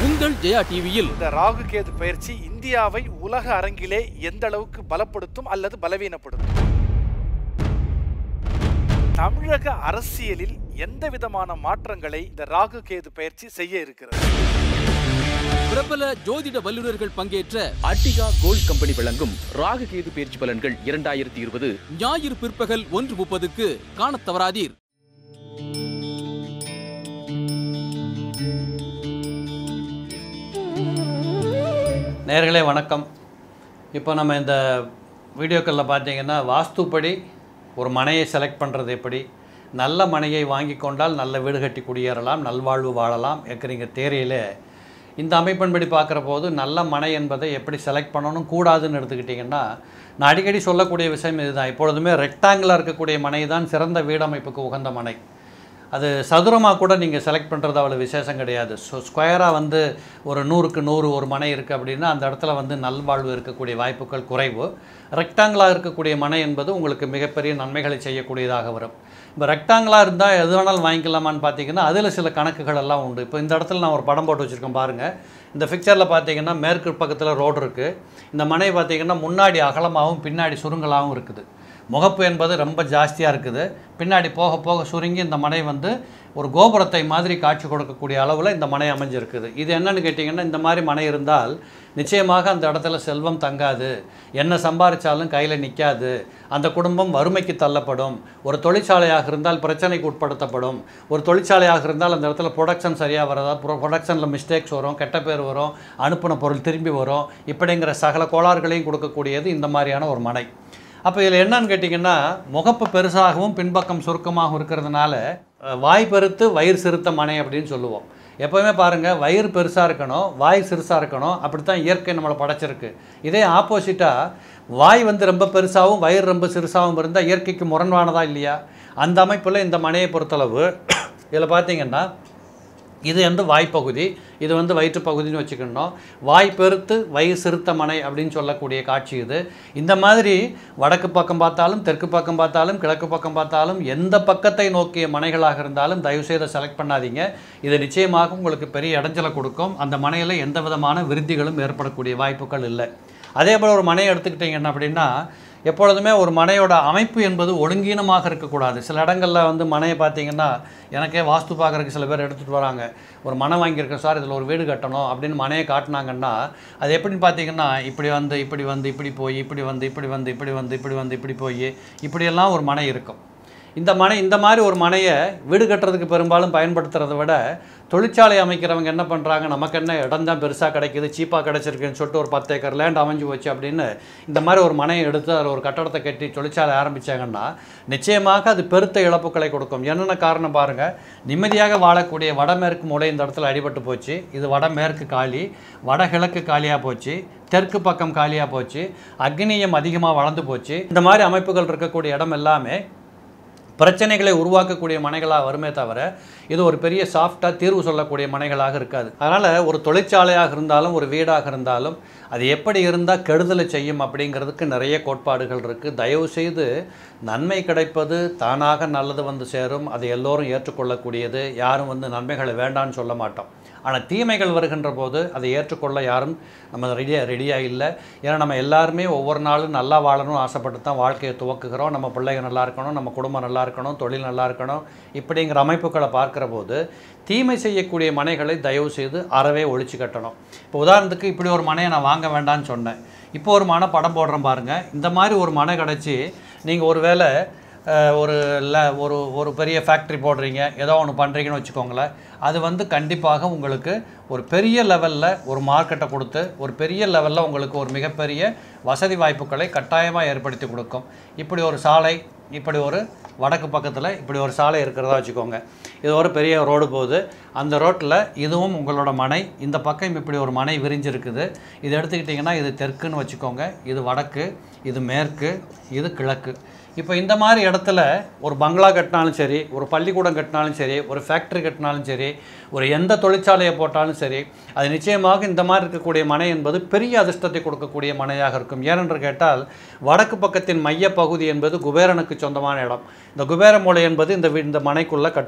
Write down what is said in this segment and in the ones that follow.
உங்கள் ஜெயா டிவியில் இந்த ராகு கேது பயிற்சி இந்தியாவை உலக அரங்கிலே எந்த அளவுக்கு பலப்படுத்தும் அல்லது பலவீனப்படுத்தும் தமிழக அரசியலில் எந்த விதமான மாற்றங்களை இந்த ராகு கேது பயிற்சி செய்ய இருக்கிறது பிரபல ஜோதிட வல்லுநர்கள் பங்கேற்ற அட்டிகா கோல்ட் கம்பெனி வழங்கும் ராகு கேது பயிற்சி பலன்கள் இரண்டாயிரத்தி இருபது ஞாயிறு பிற்பகல் ஒன்று முப்பதுக்கு காணத் தவறாதீர் நேர்களே வணக்கம் இப்போ நம்ம இந்த வீடியோக்களில் பார்த்தீங்கன்னா வாஸ்துப்படி ஒரு மனையை செலக்ட் பண்ணுறது எப்படி நல்ல மனையை வாங்கி கொண்டால் நல்ல வீடு கட்டி குடியேறலாம் நல்வாழ்வு வாழலாம் என்கிறீங்க தேரியில் இந்த அமைப்பின்படி பார்க்குற போது நல்ல மனை என்பதை எப்படி செலக்ட் பண்ணணும் கூடாதுன்னு எடுத்துக்கிட்டிங்கன்னா நான் அடிக்கடி சொல்லக்கூடிய விஷயம் இதுதான் இப்பொழுதுமே ரெக்டாங்குலாக இருக்கக்கூடிய மனை தான் சிறந்த வீடமைப்புக்கு உகந்த மனை அது சதுரமாக கூட நீங்கள் செலக்ட் பண்ணுறது அவ்வளோ விசேஷம் கிடையாது ஸோ ஸ்கொயராக வந்து ஒரு நூறுக்கு நூறு ஒரு மனை இருக்குது அப்படின்னா அந்த இடத்துல வந்து நல்வாழ்வு இருக்கக்கூடிய வாய்ப்புகள் குறைவு ரெக்டாங்கிளாக இருக்கக்கூடிய மனை என்பது உங்களுக்கு மிகப்பெரிய நன்மைகளை செய்யக்கூடியதாக வரும் இப்போ ரெக்டாங்கிளாக இருந்தால் எது வேணாலும் வாங்கிக்கலாமான்னு பார்த்தீங்கன்னா அதில் சில கணக்குகள் எல்லாம் உண்டு இப்போ இந்த இடத்துல நான் ஒரு படம் போட்டு வச்சுருக்கேன் பாருங்கள் இந்த பிக்சரில் பார்த்தீங்கன்னா மேற்கு பக்கத்தில் ரோடு இருக்குது இந்த மனை பார்த்தீங்கன்னா முன்னாடி அகலமாகவும் பின்னாடி சுருங்கலாகவும் இருக்குது முகப்பு என்பது ரொம்ப ஜாஸ்தியாக இருக்குது பின்னாடி போக போக சுருங்கி இந்த மனை வந்து ஒரு கோபுரத்தை மாதிரி காட்சி கொடுக்கக்கூடிய அளவில் இந்த மனை அமைஞ்சிருக்குது இது என்னன்னு கேட்டிங்கன்னா இந்த மாதிரி மனை இருந்தால் நிச்சயமாக அந்த இடத்துல செல்வம் தங்காது என்ன சம்பாதிச்சாலும் கையில் நிற்காது அந்த குடும்பம் வறுமைக்கு தள்ளப்படும் ஒரு தொழிற்சாலையாக இருந்தால் பிரச்சனைக்கு உட்படுத்தப்படும் ஒரு தொழிற்சாலையாக இருந்தால் அந்த இடத்துல ப்ரொடக்ஷன் சரியாக வரதா ப்ரொடக்ஷனில் மிஸ்டேக்ஸ் வரும் கெட்ட பேர் வரும் அனுப்பின பொருள் திரும்பி வரும் இப்படிங்கிற சகல கோளாறுகளையும் கொடுக்கக்கூடியது இந்த மாதிரியான ஒரு மனை அப்போ இதில் என்னன்னு கேட்டிங்கன்னா முகப்பு பெருசாகவும் பின்பக்கம் சுருக்கமாகவும் இருக்கிறதுனால அஹ், வாய் பெருத்து வயிறு சிறுத்த மனை அப்படின்னு சொல்லுவோம் எப்போவுமே பாருங்கள் வயிறு பெருசாக இருக்கணும் வாய் சிறுசாக இருக்கணும் அப்படி தான் இயற்கை நம்மளை படைச்சிருக்கு இதே ஆப்போசிட்டாக வாய் வந்து ரொம்ப பெருசாகவும் வயிறு ரொம்ப சிறுசாகவும் இருந்தால் இயற்கைக்கு முரண்பானதா இல்லையா அந்த அமைப்பில் இந்த மனையை பொறுத்தளவு இதில் பார்த்தீங்கன்னா இது வந்து வாய்ப்பகுதி இது வந்து வயிற்றுப்பகுதின்னு வச்சுக்கணும் வாய் பெருத்து வயிறு சிறுத்த மனை அப்படின்னு சொல்லக்கூடிய காட்சி இது இந்த மாதிரி வடக்கு பக்கம் பார்த்தாலும் தெற்கு பக்கம் பார்த்தாலும் கிழக்கு பக்கம் பார்த்தாலும் எந்த பக்கத்தை நோக்கிய மனைகளாக இருந்தாலும் தயவுசெய்து செலக்ட் பண்ணாதீங்க இது நிச்சயமாக உங்களுக்கு பெரிய இடைஞ்சலை கொடுக்கும் அந்த மனையில் எந்த விதமான விருத்திகளும் ஏற்படக்கூடிய வாய்ப்புகள் இல்லை அதே போல் ஒரு மனையை எடுத்துக்கிட்டிங்கன்னா அப்படின்னா எப்பொழுதுமே ஒரு மனையோட அமைப்பு என்பது ஒழுங்கீனமாக இருக்கக்கூடாது சில இடங்களில் வந்து மனையை பார்த்தீங்கன்னா எனக்கே வாஸ்து பார்க்குறதுக்கு சில பேர் எடுத்துகிட்டு வராங்க ஒரு மனை வாங்கியிருக்கேன் சார் இதில் ஒரு வீடு கட்டணும் அப்படின்னு மனையை காட்டினாங்கன்னா அது எப்படின்னு பார்த்தீங்கன்னா இப்படி வந்து இப்படி வந்து இப்படி போய் இப்படி வந்து இப்படி வந்து இப்படி வந்து இப்படி வந்து இப்படி போய் இப்படியெல்லாம் ஒரு மனை இருக்கும் இந்த மனை இந்த மாதிரி ஒரு மனையை வீடு கட்டுறதுக்கு பெரும்பாலும் பயன்படுத்துறதை விட தொழிற்சாலை அமைக்கிறவங்க என்ன பண்ணுறாங்க நமக்கு என்ன இடம் தான் பெருசாக கிடைக்குது சீப்பாக கிடைச்சிருக்குன்னு சொல்லிட்டு ஒரு பத்து ஏக்கர் லேண்ட் அமைஞ்சு போச்சு அப்படின்னு இந்த மாதிரி ஒரு மனையை எடுத்து அதில் ஒரு கட்டடத்தை கட்டி தொழிற்சாலை ஆரம்பித்தாங்கன்னா நிச்சயமாக அது பெருத்த இழப்புகளை கொடுக்கும் என்னென்ன காரணம் பாருங்கள் நிம்மதியாக வாழக்கூடிய வடமேற்கு மூலை இந்த இடத்துல அடிபட்டு போச்சு இது வடமேற்கு காலி வடகிழக்கு காலியாக போச்சு தெற்கு பக்கம் காலியாக போச்சு அக்னியம் அதிகமாக வளர்ந்து போச்சு இந்த மாதிரி அமைப்புகள் இருக்கக்கூடிய இடம் எல்லாமே பிரச்சனைகளை உருவாக்கக்கூடிய மனைகளாக வருமே தவிர இது ஒரு பெரிய சாஃப்டாக தீர்வு சொல்லக்கூடிய மனைகளாக இருக்காது அதனால் ஒரு தொழிற்சாலையாக இருந்தாலும் ஒரு வீடாக இருந்தாலும் அது எப்படி இருந்தால் கெடுதலை செய்யும் அப்படிங்கிறதுக்கு நிறைய கோட்பாடுகள் இருக்குது தயவு செய்து நன்மை கிடைப்பது தானாக நல்லது வந்து சேரும் அதை எல்லோரும் ஏற்றுக்கொள்ளக்கூடியது யாரும் வந்து நன்மைகளை வேண்டான்னு சொல்ல மாட்டோம் ஆனால் தீமைகள் வருகின்ற போது அதை ஏற்றுக்கொள்ள யாரும் நம்ம ரெடியாக ரெடியாக இல்லை ஏன்னா நம்ம எல்லாருமே ஒவ்வொரு நாளும் நல்லா வாழணும் ஆசைப்பட்டு தான் வாழ்க்கையை துவக்குகிறோம் நம்ம பிள்ளைங்க நல்லா இருக்கணும் நம்ம குடும்பம் நல்லா இருக்கணும் தொழில் நல்லா இருக்கணும் இப்படிங்கிற அமைப்புகளை பார்க்குற போது தீமை செய்யக்கூடிய மனைகளை தயவு செய்து அறவே ஒழிச்சு கட்டணும் இப்போ உதாரணத்துக்கு இப்படி ஒரு மனையை நான் வாங்க வேண்டாம்னு சொன்னேன் இப்போ ஒரு மனை படம் போடுறேன் பாருங்கள் இந்த மாதிரி ஒரு மனை கிடச்சி நீங்கள் ஒரு வேளை அஹ், ஒரு ல ஒரு ஒரு பெரிய ஃபேக்ட்ரி போடுறீங்க ஏதோ ஒன்று பண்ணுறீங்கன்னு வச்சுக்கோங்களேன் அது வந்து கண்டிப்பாக உங்களுக்கு ஒரு பெரிய லெவலில் ஒரு மார்க்கெட்டை கொடுத்து ஒரு பெரிய லெவலில் உங்களுக்கு ஒரு மிகப்பெரிய வசதி வாய்ப்புகளை கட்டாயமாக ஏற்படுத்தி கொடுக்கும் இப்படி ஒரு சாலை இப்படி ஒரு வடக்கு பக்கத்தில் இப்படி ஒரு சாலை இருக்கிறதா வச்சுக்கோங்க இது ஒரு பெரிய ரோடு போகுது அந்த ரோட்டில் இதுவும் உங்களோட மனை இந்த பக்கம் இப்படி ஒரு மனை விரிஞ்சிருக்குது இது எடுத்துக்கிட்டிங்கன்னா இது தெற்குன்னு வச்சுக்கோங்க இது வடக்கு இது மேற்கு இது கிழக்கு இப்போ இந்த மாதிரி இடத்துல ஒரு பங்களா கட்டினாலும் சரி ஒரு பள்ளிக்கூடம் கட்டினாலும் சரி ஒரு ஃபேக்ட்ரி கட்டினாலும் சரி ஒரு எந்த தொழிற்சாலையை போட்டாலும் சரி அது நிச்சயமாக இந்த மாதிரி இருக்கக்கூடிய மனை என்பது பெரிய அதிர்ஷ்டத்தை கொடுக்கக்கூடிய மனையாக இருக்கும் ஏனென்று கேட்டால் வடக்கு பக்கத்தின் மைய பகுதி என்பது குபேரனுக்கு சொந்தமான இடம் இந்த குபேர மூலை என்பது இந்த வீ- இந்த மனைக்குள்ளே கட்டுப்பட்டிருக்கு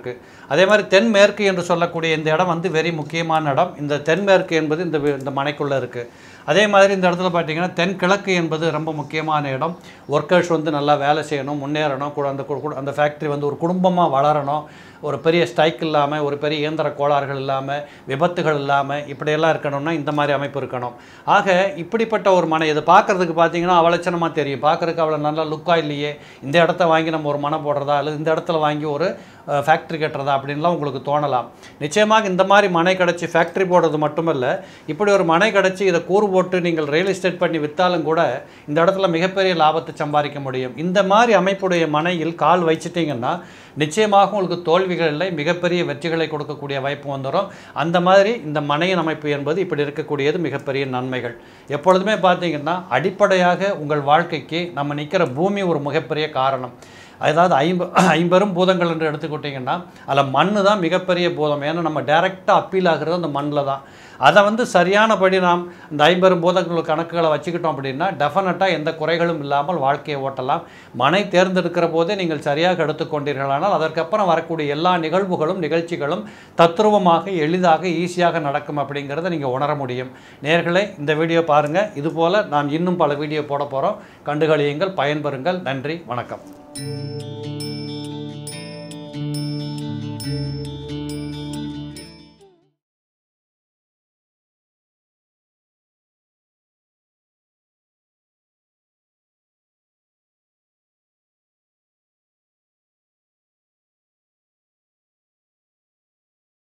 இருக்குது அதே மாதிரி தென்மேற்கு என்று சொல்லக்கூடிய இந்த இடம் வந்து வெரி முக்கியமான இடம் இந்த தென்மேற்கு என்பது இந்த வி- இந்த மனைக்குள்ளே இருக்குது அதே மாதிரி இந்த இடத்துல பார்த்தீங்கன்னா தென்கிழக்கு என்பது ரொம்ப முக்கியமான இடம் ஒர்க்கர்ஸ் வந்து நல்லா வேலை செய்யணும் முன்னேறணும் கூட அந்த கு- கு- அந்த ஃபேக்ட்ரி வந்து ஒரு குடும்பமாக வளரணும் ஒரு பெரிய ஸ்ட்ரைக் இல்லாமல் ஒரு பெரிய இயந்திர கோளாறுகள் இல்லாமல் விபத்துகள் இல்லாமல் இப்படியெல்லாம் இருக்கணும்னா இந்த மாதிரி அமைப்பு இருக்கணும் ஆக இப்படிப்பட்ட ஒரு மனை இது பார்க்குறதுக்கு பார்த்தீங்கன்னா அவலட்சணமாக தெரியும் பார்க்குறதுக்கு அவ்வளோ நல்லா லுக்காக இல்லையே இந்த இடத்த வாங்கி நம்ம ஒரு மனை போடுறதா அல்லது இந்த இடத்துல வாங்கி ஒரு ஃபேக்ட்ரி கட்டுறதா அப்படின்லாம் உங்களுக்கு தோணலாம் நிச்சயமாக இந்த மாதிரி மனை கிடச்சி ஃபேக்ட்ரி போடுறது மட்டுமல்ல இப்படி ஒரு மனை கிடச்சி இதை கூறு போட்டு நீங்கள் ரியல் எஸ்டேட் பண்ணி விற்றாலும் கூட இந்த இடத்துல மிகப்பெரிய லாபத்தை சம்பாதிக்க முடியும் இந்த மாதிரி அமைப்புடைய மனையில் கால் வச்சிட்டிங்கன்னா நிச்சயமாக உங்களுக்கு தோல்விகள் இல்லை மிகப்பெரிய வெற்றிகளை கொடுக்கக்கூடிய வாய்ப்பு வந்துடும் அந்த மாதிரி இந்த மனையின் அமைப்பு என்பது இப்படி இருக்கக்கூடியது மிகப்பெரிய நன்மைகள் எப்பொழுதுமே பார்த்தீங்கன்னா அடிப்படையாக உங்கள் வாழ்க்கைக்கு நம்ம நிற்கிற பூமி ஒரு மிகப்பெரிய காரணம் அதாவது ஐம்ப ஐம்பெரும் பூதங்கள் என்று எடுத்துக்கிட்டிங்கன்னா அதில் மண் தான் மிகப்பெரிய பூதம் ஏன்னா நம்ம டைரெக்டாக அப்பீல் ஆகிறது அந்த மண்ணில் தான் அதை வந்து சரியானபடி நாம் இந்த ஐம்பெரும் பூதங்கள் கணக்குகளை வச்சுக்கிட்டோம் அப்படின்னா டெஃபினட்டாக எந்த குறைகளும் இல்லாமல் வாழ்க்கையை ஓட்டலாம் மனை தேர்ந்தெடுக்கிற போதே நீங்கள் சரியாக எடுத்துக்கொண்டீர்களானால் அதற்கப்புறம் வரக்கூடிய எல்லா நிகழ்வுகளும் நிகழ்ச்சிகளும் தத்ரூபமாக எளிதாக ஈஸியாக நடக்கும் அப்படிங்கிறத நீங்கள் உணர முடியும் நேர்களே இந்த வீடியோ பாருங்கள் இதுபோல் நாம் இன்னும் பல வீடியோ போட போகிறோம் கண்டுகளியுங்கள் பயன்பெறுங்கள் நன்றி வணக்கம்